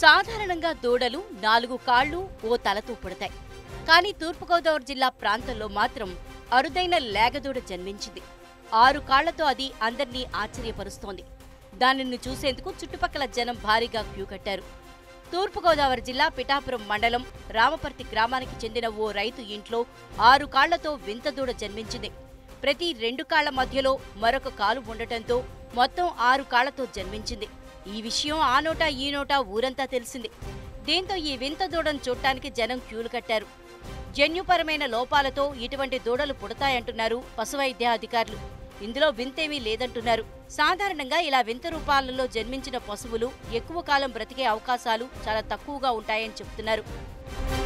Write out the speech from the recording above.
సాధారణంగా దూడలు నాలుగు కాళ్ళు ఓ తలతో పుడతాయి కానీ తూర్పుగోదావరి జిల్లా ప్రాంతంలో మాత్రం అరుదైన లేగదూడ జన్మించింది ఆరు కాళ్లతో అది అందర్నీ ఆశ్చర్యపరుస్తోంది దానిని చూసేందుకు చుట్టుపక్కల జనం భారీగా క్యూ కట్టారు తూర్పుగోదావరి జిల్లా పిఠాపురం మండలం రామపర్తి గ్రామానికి చెందిన ఓ రైతు ఇంట్లో ఆరు కాళ్లతో వింత దూడ జన్మించింది ప్రతి రెండు కాళ్ల మధ్యలో మరొక కాలు ఉండటంతో మొత్తం ఆరు కాళ్లతో జన్మించింది ఈ విషయం ఆ నోటా ఈ నోటా ఊరంతా తెలిసింది దీంతో ఈ వింత దూడను చూడటానికి జనం క్యూలు కట్టారు జన్యుపరమైన లోపాలతో ఇటువంటి దూడలు పుడతాయంటున్నారు పశువైద్య అధికారులు ఇందులో వింతేమీ లేదంటున్నారు సాధారణంగా ఇలా వింత రూపాలలో జన్మించిన పశువులు ఎక్కువ కాలం బ్రతికే అవకాశాలు చాలా తక్కువగా ఉంటాయని చెబుతున్నారు